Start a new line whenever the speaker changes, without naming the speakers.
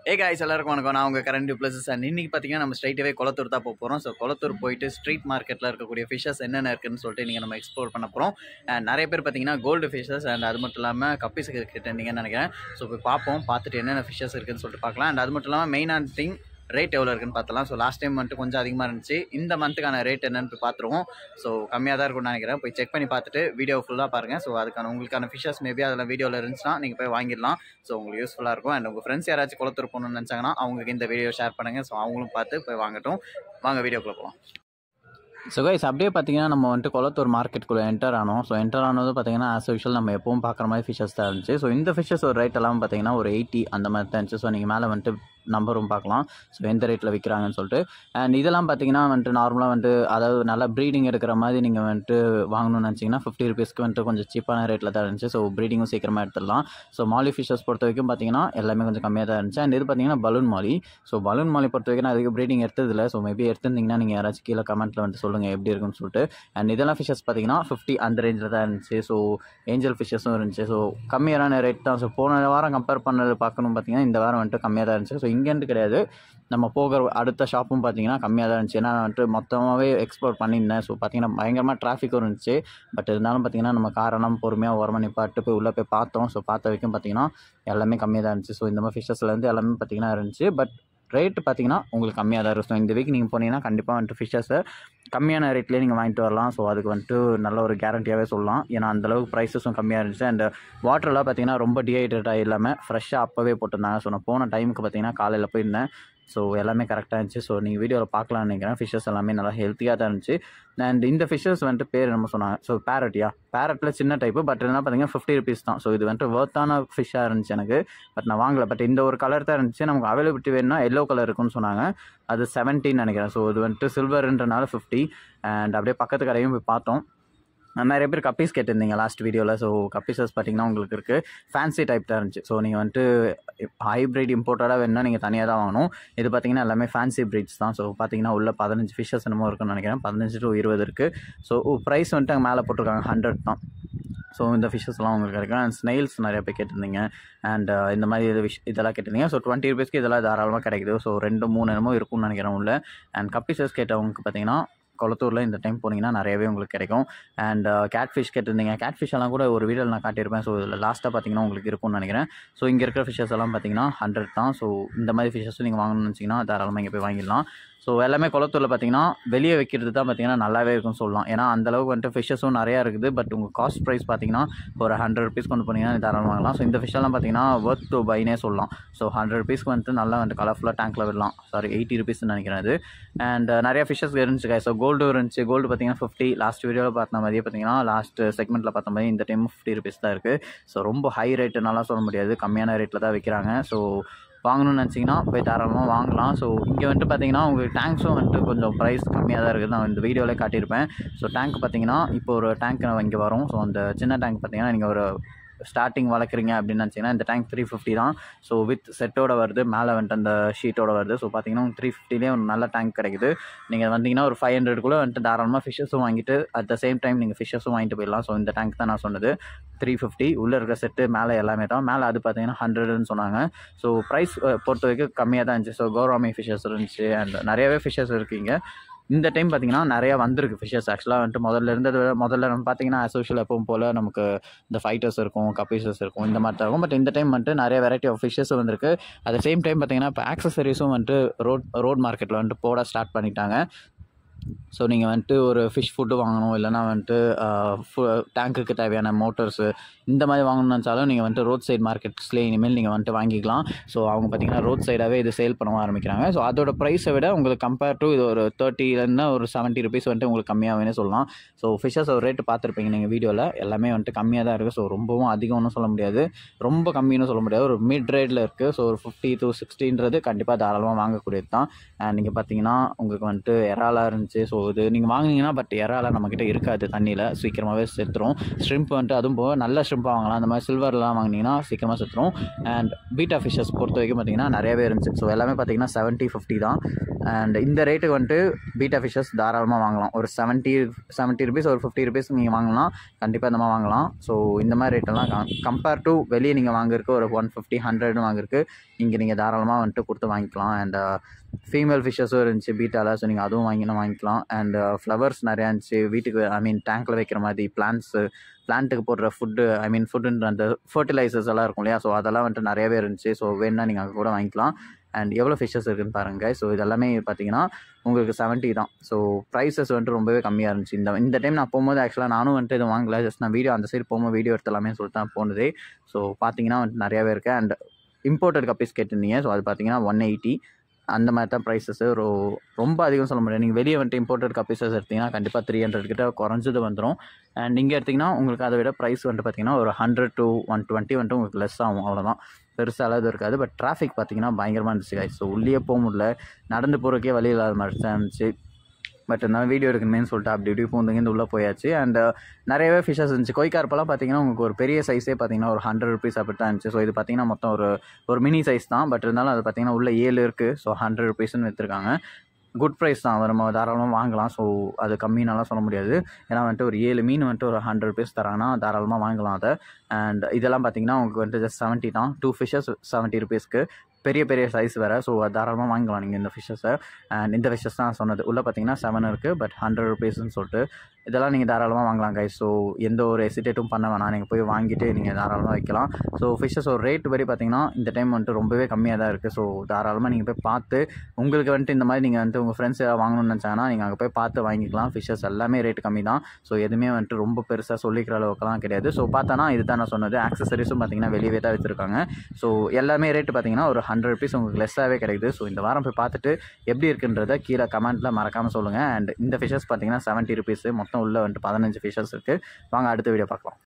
ஏ guys எல்லாருக்கும் வணக்கம் நான் உங்கள் கரண்ட் ப்ளஸஸ் அண்ட் இன்றைக்கி பார்த்தீங்கன்னா நம்ம ஸ்ட்ரைட்டாகவே குளத்தூர் தான் போக போகிறோம் ஸோ குளத்தூர் போயிட்டு ஸ்ட்ரீட் மார்க்கெட்டில் இருக்கக்கூடிய ஃபிஷஸ் என்னென்ன இருக்குன்னு சொல்லிட்டு நீங்கள் நம்ம எக்ஸ்ப்ளோர் பண்ண போகிறோம் அண்ட் நிறைய பேர் பார்த்தீங்கன்னா கோல்டு ஃபிஷஸ் அண்ட் அது மட்டும் இல்லாமல் கப்பீஸ் கிட்டீங்கன்னு நினைக்கிறேன் ஸோ போய் பார்ப்போம் பார்த்துட்டு என்னென்ன ஃபிஷஸ் இருக்குன்னு சொல்லிட்டு பார்க்கலாம் அண்ட் அது மட்டும் இல்லாமல் மெயினான திங் ரேட் எவ்வளோ இருக்குன்னு பார்த்தலாம் ஸோ லாஸ்ட் டைம் வந்துட்டு கொஞ்சம் அதிகமாக இருந்துச்சு இந்த மந்த்துக்கான ரேட் என்னன்னு போய் பார்த்துருவோம் ஸோ கம்மியாக தான் இருக்கும்னு நினைக்கிறேன் போய் செக் பண்ணி பார்த்துட்டு வீடியோ ஃபுல்லாக பாருங்கள் ஸோ அதுக்கான உங்களுக்கான ஃபிஷஸ் மேபி அதில் வீடியோவில் இருந்துச்சுன்னா நீங்கள் போய் வாங்கிடலாம் ஸோ உங்களுக்கு யூஸ்ஃபுல்லாக இருக்கும் அண்ட் உங்கள் ஃப்ரெண்ட்ஸ் யாராச்சும் குளத்தூர் போகணும்னு நினச்சாங்கன்னா அவங்களுக்கு இந்த வீடியோ ஷேர் பண்ணுங்கள் ஸோ அவங்களும் பார்த்து போய் வாங்கட்டும் வாங்க வீடியோக்குள்ளே போகலாம் ஸோ கைஸ் அப்படியே பார்த்தீங்கன்னா நம்ம வந்துட்டு குளத்தூர் மார்க்கெட்டுக்குள்ளே என்டர் ஆனோம் ஸோ என்டர் ஆனது பார்த்தீங்கன்னா ஆஸ் யூஷுவல் நம்ம எப்பவும் பார்க்குற மாதிரி ஃபிஷஸ் தான் இருந்துச்சு ஸோ இந்த ஃபிஷஸ் ஒரு ரேட் எல்லாம் பார்த்தீங்கன்னா ஒரு எயிட்டி அந்த மாதிரி தான் இருந்துச்சு ஸோ நீங்கள் மேலே வந்துட்டு நம்பரும் பார்க்கலாம் ஸோ எந்த ரேட்டில் விற்கிறாங்கன்னு சொல்லிட்டு அண்ட் இதெல்லாம் பார்த்தீங்கன்னா வந்துட்டு நார்மலாக வந்துட்டு அதாவது நல்லா ப்ரீடிங் எடுக்கிற மாதிரி நீங்கள் வந்துட்டு வாங்கணும்னு நினச்சிங்கன்னா ஃபிஃப்டி ருபீஸ்க்கு வந்துட்டு கொஞ்சம் சீப்பான ரேட்டில் தான் இருந்துச்சு ஸோ ப்ரீடிங்கும் சீக்கிரமாக எடுத்துடலாம் ஸோ மாலி ஃபிஷஸ் பொறுத்த வரைக்கும் பார்த்தீங்கன்னா எல்லாமே கொஞ்சம் கம்மியாக தான் இருந்துச்சு அண்ட் இது பார்த்தீங்கன்னா balloon molly so balloon molly பொறுத்த வரைக்கும் நான் அதுக்கு ப்ரீடிங் எடுத்ததில்ல ஸோ மேபி எடுத்திருந்தீங்கன்னா நீங்கள் யாராச்சும் கீழே கமெண்ட்டில் வந்துட்டு சொல்லுங்கள் எப்படி இருக்குன்னு சொல்லிட்டு அண்ட் இதெல்லாம் ஃபிஷஸ் பார்த்தீங்கன்னா ஃபிஃப்டி அந்த ரேஞ்சில் தான் இருந்துச்சு ஸோ ஏஞ்சல் ஃபிஷஸும் இருந்துச்சு ஸோ கம்மியான ரேட் தான் ஸோ போன வாரம் கம்பேர் பண்ணது பார்க்கணும் பார்த்தீங்கன்னா இந்த வாரம் வந்துட்டு கம்மியாக தான் இருந்துச்சு ஸோ இங்கேன்ட்டு கிடையாது நம்ம போகிற அடுத்த ஷாப்பும் பார்த்தீங்கன்னா கம்மியாக தான் இருந்துச்சு ஏன்னா நான் வந்துட்டு மொத்தமாகவே எக்ஸ்ப்ளோர் பண்ணியிருந்தேன் ஸோ பார்த்தீங்கன்னா பயங்கரமாக டிராஃபிக்கும் இருந்துச்சு பட் இருந்தாலும் பார்த்தீங்கன்னா நம்ம காரெல்லாம் பொறுமையாக ஓரமாக நிப்பாட்டு போய் உள்ளே போய் பார்த்தோம் ஸோ பார்த்த வரைக்கும் பார்த்தீங்கன்னா எல்லாமே கம்மியாக தான் இருந்துச்சு ஸோ இந்த மாதிரி ஃபிஷஸ்லேருந்து எல்லாமே பார்த்தீங்கன்னா இருந்துச்சு பட் ரேட்டு பார்த்தீங்கன்னா உங்களுக்கு கம்மியாக தான் இருக்கும் ஸோ இந்த வீக் நீங்கள் போனீங்கன்னா கண்டிப்பாக வந்துட்டு ஃபிஷ்ஷஸை கம்மியான ரேட்லேயே நீங்கள் வாங்கிட்டு வரலாம் ஸோ அதுக்கு வந்துட்டு நல்ல ஒரு கேரண்டியாகவே சொல்லலாம் ஏன்னா அந்தளவுக்கு ப்ரைஸஸும் கம்மியாக இருந்துச்சு அண்ட் வாட்டர்லாம் பார்த்தீங்கன்னா ரொம்ப டிஹைட்ரேட் ஆகி இல்லாமல் ஃப்ரெஷ்ஷாக அப்போவே போட்டிருந்தாங்க ஸோ நான் போன டைமுக்கு பார்த்தீங்கன்னா காலையில் போயிருந்தேன் ஸோ எல்லாமே கரெக்டாக இருந்துச்சு ஸோ நீங்கள் வீடியோவில் பார்க்கலாம்னு நினைக்கிறேன் ஃபிஷ்ஷஸ் எல்லாமே நல்லா ஹெல்த்தியாக தான் இருந்துச்சு அண்ட் இந்த ஃபிஷ்ஷஸ் வந்துட்டு பேர் என்ன சொன்னாங்க ஸோ பேரட்டியா பேரட்டில் சின்ன டைப்பு பட் என்ன பார்த்தீங்கன்னா ஃபிஃப்டி ருபீஸ் தான் ஸோ இது வந்துட்டு ஒர்த்தான ஃபிஷ்ஷாக இருந்துச்சு எனக்கு பட் நான் வாங்கலை பட் இந்த ஒரு கலர் தான் இருந்துச்சு நமக்கு அவைலபிலிட்டி வேணும்னா எல்லோ கலர் இருக்குன்னு சொன்னாங்க அது செவன்டீன் நினைக்கிறேன் ஸோ இது வந்துட்டு சில்வர்ன்றனால ஃபிஃப்டி அண்ட் அப்படியே பக்கத்து கடையும் போய் பார்த்தோம் நிறைய பேர் கப்பீஸ் கேட்டிருந்தீங்க லாஸ்ட் வீடியோவில் ஸோ கப்பீஸஸ் பார்த்தீங்கன்னா உங்களுக்கு இருக்குது ஃபேன்சி டைப் தான் இருந்துச்சு ஸோ நீங்கள் வந்துட்டு ஹைப்ரிட் இம்போர்ட்டடாக வேணுன்னா நீங்கள் தனியாக தான் வாங்கணும் இது பார்த்தீங்கன்னா எல்லாமே ஃபேன்சி ப்ரீட்ஸ் தான் ஸோ பார்த்தீங்கன்னா உள்ள பதினஞ்சு ஃபிஷ்ஷஸ் என்னமோ இருக்குன்னு நினைக்கிறேன் பதினஞ்சு டு இருபது இருக்குது ஸோ ப்ரைஸ் வந்துட்டு அங்கே மேலே போட்டிருக்காங்க ஹண்ட்ரட் தான் ஸோ இந்த ஃபிஷ்ஷஸ்லாம் உங்களுக்கு கிடைக்கும் அண்ட் ஸ்னெயில்ஸ் நிறைய பேர் கேட்டிருந்தீங்க அண்ட் இந்த மாதிரி இது விஷ் இதெல்லாம் கேட்டிருந்தீங்க ஸோ டுவெண்ட்டி ருபீஸ்க்கு இதெல்லாம் தாராளமாக கிடைக்குது ஸோ ரெண்டு மூணு என்னமோ இருக்கும்னு நினைக்கிறேன் உள்ள அண்ட் கப்பீசஸ் கேட்டவங்களுக்கு பார்த்தீங்கன்னா குளத்தூரில் இந்த டைம் போனீங்கன்னா நிறையவே உங்களுக்கு கிடைக்கும் அண்ட் கேட் ஃபிஷ் கேட்டிருந்தீங்க கேட் ஃபிஷ் எல்லாம் கூட ஒரு வீடியோவில் நான் காட்டியிருப்பேன் ஸோ இதில் லாஸ்ட்டாக பார்த்தீங்கன்னா உங்களுக்கு இருக்கும்னு நினைக்கிறேன் ஸோ இங்கே இருக்கிற ஃபிஷஸ் எல்லாம் பார்த்தீங்கன்னா ஹண்ட்ரட் தான் ஸோ இந்த மாதிரி ஃபிஷஸ் நீங்கள் வாங்கணும்னு நினச்சிங்கன்னா தாராளமாக இங்கே போய் வாங்கிடலாம் ஸோ எல்லாமே குளத்தூரில் பார்த்தீங்கன்னா வெளியே வைக்கிறது தான் பார்த்தீங்கன்னா நல்லாவே இருக்கும்னு சொல்லலாம் ஏன்னா அந்தளவுக்கு வந்துட்டு ஃபிஷ்ஷஸும் நிறையா இருக்குது பட் உங்கள் காஸ்ட் ப்ரைஸ் பார்த்தீங்கன்னா ஒரு ஹண்ட்ரட் ருபீஸ் கொண்டு போனீங்கன்னா தாராளமாக வாங்கலாம் ஸோ இந்த ஃபிஷ்ஷெல்லாம் பார்த்தீங்கன்னா ஒர்த் டு பைனே சொல்லலாம் ஸோ ஹண்ட்ரட் ருபீஸ்க்கு வந்துட்டு நல்லா வந்துட்டு கலர்ஃபுல்லாக டேங்க்கில் விடலாம் சாரி எயிட்டி ருபீஸ்னு நினைக்கிறேன் அது அண்ட் நிறைய ஃபிஷ்ஷஸ் இருந்துச்சு ஸோ கோல்டு இருந்துச்சு கோல்டு பார்த்தீங்கன்னா ஃபிஃப்டி லாஸ்ட் வீடியோவில் பார்த்த மாதிரியே பார்த்தீங்கன்னா லாஸ்ட் செக்மெண்ட்டில் பார்த்த மாதிரி இந்த டைம் ஃபிஃப்டி ருபீஸ் தான் இருக்குது ஸோ ரொம்ப ஹை ரேட்டுனாலாம் சொல்ல முடியாது கம்மியான ரேட்டில் தான் விற்கிறாங்க ஸோ வாங்கணும்னு நினச்சிங்கன்னா போய் தாராளமாக வாங்கலாம் ஸோ இங்கே வந்துட்டு பார்த்தீங்கன்னா உங்களுக்கு டேங்க்ஸும் வந்துட்டு கொஞ்சம் ப்ரைஸ் கம்மியாக தான் இருக்குது நான் இந்த வீடியோவில் காட்டியிருப்பேன் ஸோ டேங்க் பார்த்தீங்கன்னா இப்போ ஒரு டேங்க் இங்கே வரும் ஸோ அந்த சின்ன டேங்க் பார்த்தீங்கன்னா நீங்கள் ஒரு ஸ்டார்டிங் வளர்க்குறீங்க அப்படின்னு நினச்சிங்கன்னா இந்த டேங்க் த்ரீ ஃபிஃப்டி தான் ஸோ வித் செட்டோட வருது மேலே வந்துட்டு அந்த ஷீட்டோட வருது ஸோ பார்த்தீங்கன்னா த்ரீ ஃபிஃப்டிலே ஒரு நல்ல டேங்க் கிடைக்குது நீங்கள் வந்தீங்கன்னா ஒரு ஃபைவ் ஹண்ட்ரட்குள்ளே வந்துட்டு தாராளமாக ஃபிஷ்ஷஸும் வாங்கிட்டு அட் த சேம் டைம் நீங்கள் ஃபிஷ்ஷஸும் வாங்கிட்டு போயிடலாம் ஸோ இந்த டேங்க் தான் நான் சொன்னது த்ரீ ஃபிஃப்டி உள்ளே இருக்க செட்டு மேலே எல்லாமே தான் மேலே அது பார்த்தீங்கன்னா ஹண்ட்ரட்னு சொன்னாங்க ஸோ ப்ரைஸ் பொறுத்த வரைக்கும் கம்மியாக தான் இருந்துச்சு ஸோ கௌரவாமி ஃபிஷ்ஷஸ் இருந்துச்சு அண்ட் நிறையவே ஃபிஷ்ஷஸ் இருக்குங்க இந்த டைம் பார்த்தீங்கன்னா நிறையா வந்திருக்கு ஃபிஷ்ஷஸ் ஆக்சுவலாக வந்துட்டு முதல்ல இருந்தது முதல்ல நம்ம பார்த்தீங்கன்னா அசோஷியல் எப்பவும் போல் நமக்கு இந்த ஃபைட்டர்ஸ் இருக்கும் கப்பீசஸ் இருக்கும் இந்த மாதிரி தான் இருக்கும் பட் இந்த டைம் வந்துட்டு நிறைய வெரைட்டி ஆஃப் ஃபிஷ்ஷஸ் வந்திருக்கு அட் சேம் டைம் பார்த்தீங்கன்னா இப்போ ஆக்சசரிஸும் வந்துட்டு ரோட் ரோட் மார்க்கெட்டில் வந்துட்டு போட ஸ்டார்ட் பண்ணிட்டாங்க ஸோ நீங்கள் வந்துட்டு ஒரு ஃபிஷ் ஃபுட்டு வாங்கணும் இல்லைனா வந்துட்டு டேங்க்குக்கு தேவையான மோட்டர்ஸு இந்த மாதிரி வாங்கணும்னு நினச்சாலும் நீங்கள் வந்துட்டு ரோட் சைட் மார்க்கெட்ஸ்லேயே இனிமேல் நீங்கள் வந்துட்டு வாங்கிக்கலாம் ஸோ அவங்க பார்த்தீங்கன்னா ரோட் சைடாகவே இது சேல் பண்ண ஆரம்பிக்கிறாங்க ஸோ அதோட ப்ரைஸை விட உங்களுக்கு கம்பேர் டு இது ஒரு தேர்ட்டிலேருந்து ஒரு செவன்ட்டி ருபீஸ் வந்துட்டு உங்களுக்கு கம்மியாகவே சொல்லலாம் ஸோ ஃபிஷ்ஷஸ் ஒரு ரேட்டு பார்த்துருப்பீங்க நீங்கள் வீடியோவில் எல்லாமே வந்துட்டு கம்மியாக தான் இருக்குது ஸோ ரொம்பவும் அதிகம்னு சொல்ல முடியாது ரொம்ப கம்மின்னு சொல்ல முடியாது ஒரு மிட் ரேட்டில் இருக்குது ஸோ ஒரு ஃபிஃப்டி டு சிக்ஸ்டின்றது கண்டிப்பாக தாராளமாக வாங்கக்கூடியது தான் நீங்கள் பார்த்தீங்கன்னா உங்களுக்கு வந்துட்டு இறாலாக இருந்துச்சு இருந்துச்சு ஸோ இது நீங்கள் வாங்குனீங்கன்னா பட் இறாலாம் நம்மக்கிட்ட இருக்காது தண்ணியில் சீக்கிரமாகவே செத்துரும் ஷ்ரிம்ப் வந்துட்டு அதுவும் போக நல்ல ஷ்ரிம்பாக வாங்கலாம் அந்த மாதிரி சில்வர்லாம் வாங்கினீங்கன்னா சீக்கிரமாக செத்துரும் அண்ட் பீட்டா ஃபிஷஸ் பொறுத்த வரைக்கும் பார்த்தீங்கன்னா நிறையவே இருந்துச்சு ஸோ எல்லாமே பார்த்தீங்கன்னா செவன்ட்டி ஃபிஃப்டி தான் அண்ட் இந்த ரேட்டுக்கு வந்துட்டு பீட்டா ஃபிஷஸ் தாராளமாக வாங்கலாம் ஒரு செவன்ட்டி செவன்ட்டி ருபீஸ் ஒரு ஃபிஃப்டி ருபீஸ் நீங்கள் வாங்கலாம் கண்டிப்பாக இந்த மாதிரி வாங்கலாம் ஸோ இந்த மாதிரி ரேட்டெல்லாம் கம்பேர் டு வெளியே நீங்கள் வாங்குறதுக்கு ஒரு ஒன் ஃபிஃப்டி ஹண்ட்ரட்னு வாங்குறதுக்கு இங்கே நீங்கள் தாராளமாக வந்துட்டு கொடுத்து வாங்கிக்கலாம் அண்ட் ஃபீமேல் ஃபிஷ்ஷஸும் இருந்துச்சு பீட்டாவில் ஸோ நீங்கள் அதுவும் வாங்கினா வாங்கிக்கலாம் அண்ட் ஃப்ளவர்ஸ் நிறையா இருந்துச்சு வீட்டுக்கு ஐ மீன் டேங்க்கில் வைக்கிற மாதிரி பிளான்ட்ஸு பிளான்ட்டுக்கு போடுற ஃபுட்டு ஐ மீன் ஃபுட்டுன்ற அந்த ஃபர்டிலைசர்ஸ் எல்லாம் இருக்கும் இல்லையா ஸோ அதெல்லாம் வந்துட்டு நிறையவே இருந்துச்சு ஸோ வேணுன்னா நீங்கள் அங்கே கூட வாங்கிக்கலாம் அண்ட் எவ்வளோ ஃபிஷ்ஷஸ் இருக்குன்னு பாருங்கள் ஸோ இதெல்லாமே பார்த்தீங்கன்னா உங்களுக்கு செவன்ட்டி தான் ஸோ ப்ரைஸஸ் வந்துட்டு ரொம்பவே கம்மியாக இருந்துச்சு இந்த இந்த டைம் நான் போகும்போது ஆக்சுவலாக நானும் வந்துட்டு இது வாங்கல ஜஸ்ட் நான் வீடியோ அந்த சைடு போகும்போது வீடியோ எடுத்தலாமே சொல்லிட்டு தான் போனதே ஸோ பார்த்தீங்கன்னா வந்துட்டு நிறையாவே இருக்குது அண்ட் இம்போர்ட்டட் கப்பீஸ் கேட்டிருந்தீங்க ஸோ அது பார்த்தீங்கன்னா ஒன் எயிட்டி அந்த மாதிரி தான் ப்ரைஸஸ் ரொ ரொம்ப அதிகம் சொல்ல முடியாது நீங்கள் வெளியே வந்துட்டு இம்போர்ட்டட் கப்பீஸஸ் எடுத்திங்கன்னா கண்டிப்பாக த்ரீ ஹண்ட்ரட் கிட்ட குறைஞ்சது வந்துடும் அண்ட் நீங்கள் எடுத்திங்கன்னா உங்களுக்கு அதை விட ப்ரைஸ் வந்துட்டு பார்த்தீங்கன்னா ஒரு ஹண்ட்ரட் டு ஒன் டுவெண்ட்டி வந்துட்டு உங்களுக்கு லெஸ் ஆகும் அவ்வளோதான் பெருசாக இது இருக்காது பட் டிராஃபிக் பார்த்தீங்கன்னா பயங்கரமாக இருந்துச்சு guys. ஸோ உள்ளே போக முடியல நடந்து போகிறக்கே வழி இல்லாத மாதிரி தான் இருந்துச்சு பட் இருந்தாலும் வீடியோ எடுக்கணுமேனு சொல்லிட்டு அப்படி இப்படி பூந்துங்க உள்ளே போயாச்சு அண்ட் நிறையவே ஃபிஷஸ் இருந்துச்சு கொய்கார்ப்பெல்லாம் பார்த்தீங்கன்னா உங்களுக்கு ஒரு பெரிய சைஸே பார்த்தீங்கன்னா ஒரு ஹண்ட்ரட் ருபீஸ் அப்படி தான் இருந்துச்சு ஸோ இது பார்த்தீங்கன்னா மொத்தம் ஒரு ஒரு மினி சைஸ் தான் பட் இருந்தாலும் அது பார்த்தீங்கன்னா உள்ள ஏழு இருக்குது ஸோ ஹண்ட்ரட் ருபீஸ்னு விற்றுருக்காங்க குட் ப்ரைஸ் தான் அதை நம்ம தாராளமாக வாங்கலாம் ஸோ அது கம்மினாலாம் சொல்ல முடியாது ஏன்னா வந்துட்டு ஒரு ஏழு மீன் வந்துட்டு ஒரு ஹண்ட்ரட் ருபீஸ் தராங்கன்னா தாராளமாக வாங்கலாம் அதை அண்ட் இதெல்லாம் பார்த்தீங்கன்னா உங்களுக்கு வந்துட்டு ஜஸ்ட் செவன்ட்டி தான் டூ ஃபிஷ்ஷஸ் செவன்ட்டி ருபீஸ்க்கு பெரிய பெரிய சைஸ் வேறு ஸோ தாராளமாக வாங்கலாம் நீங்கள் இந்த ஃபிஷ்ஷஸை அண்ட் இந்த ஃபிஷ்ஷஸ் தான் சொன்னது உள்ளே பார்த்தீங்கன்னா செவன் இருக்குது பட் ஹண்ட்ரட் ருபீஸ்னு சொல்லிட்டு இதெல்லாம் நீங்கள் தாராளமாக வாங்கலாம் கைஸ் ஸோ எந்த ஒரு எசிடேட்டும் பண்ண வேணாம் நீங்கள் போய் வாங்கிட்டு நீங்கள் தாராளமாக வைக்கலாம் ஸோ ஃபிஷ்ஷஸ் ஒரு ரேட் படி பார்த்தீங்கன்னா இந்த டைம் வந்துட்டு ரொம்பவே கம்மியாக தான் இருக்குது ஸோ தாராளமாக நீங்கள் போய் பார்த்து உங்களுக்கு வந்துட்டு இந்த மாதிரி நீங்கள் வந்துட்டு உங்கள் ஃப்ரெண்ட்ஸ் ஏதாவது வாங்கணும்னு நினச்சாங்கன்னா நீங்கள் அங்கே போய் பார்த்து வாங்கிக்கலாம் ஃபிஷ்ஷஸ் எல்லாமே ரேட் கம்மி தான் ஸோ எதுவுமே வந்துட்டு ரொம்ப பெருசாக சொல்லிக்கிற அளவுக்குலாம் கிடையாது ஸோ பார்த்தோன்னா இதுதான் நான் சொன்னது ஆக்சசரிஸும் பார்த்தீங்கன்னா வெளியவே தான் வச்சுருக்காங்க ஸோ எல்லாமே ரேட்டு பார்த்தீங்கன்னா ஒரு ஹண்ட்ரட் ருபீஸ் உங்களுக்கு லெஸ்ஸாகவே கிடைக்குது ஸோ இந்த வாரம் போய் பார்த்துட்டு எப்படி இருக்குன்றத கீழே கமெண்ட்டில் மறக்காமல் சொல்லுங்கள் அண்ட் இந்த ஃபிஷஸ் பார்த்தீங்கன்னா செவன்ட்டி ருபீஸ் மொத்தம் உள்ள வந்துட்டு பதினஞ்சு ஃபிஷஸ் இருக்குது வாங்க அடுத்த வீடியோ பார்க்கலாம்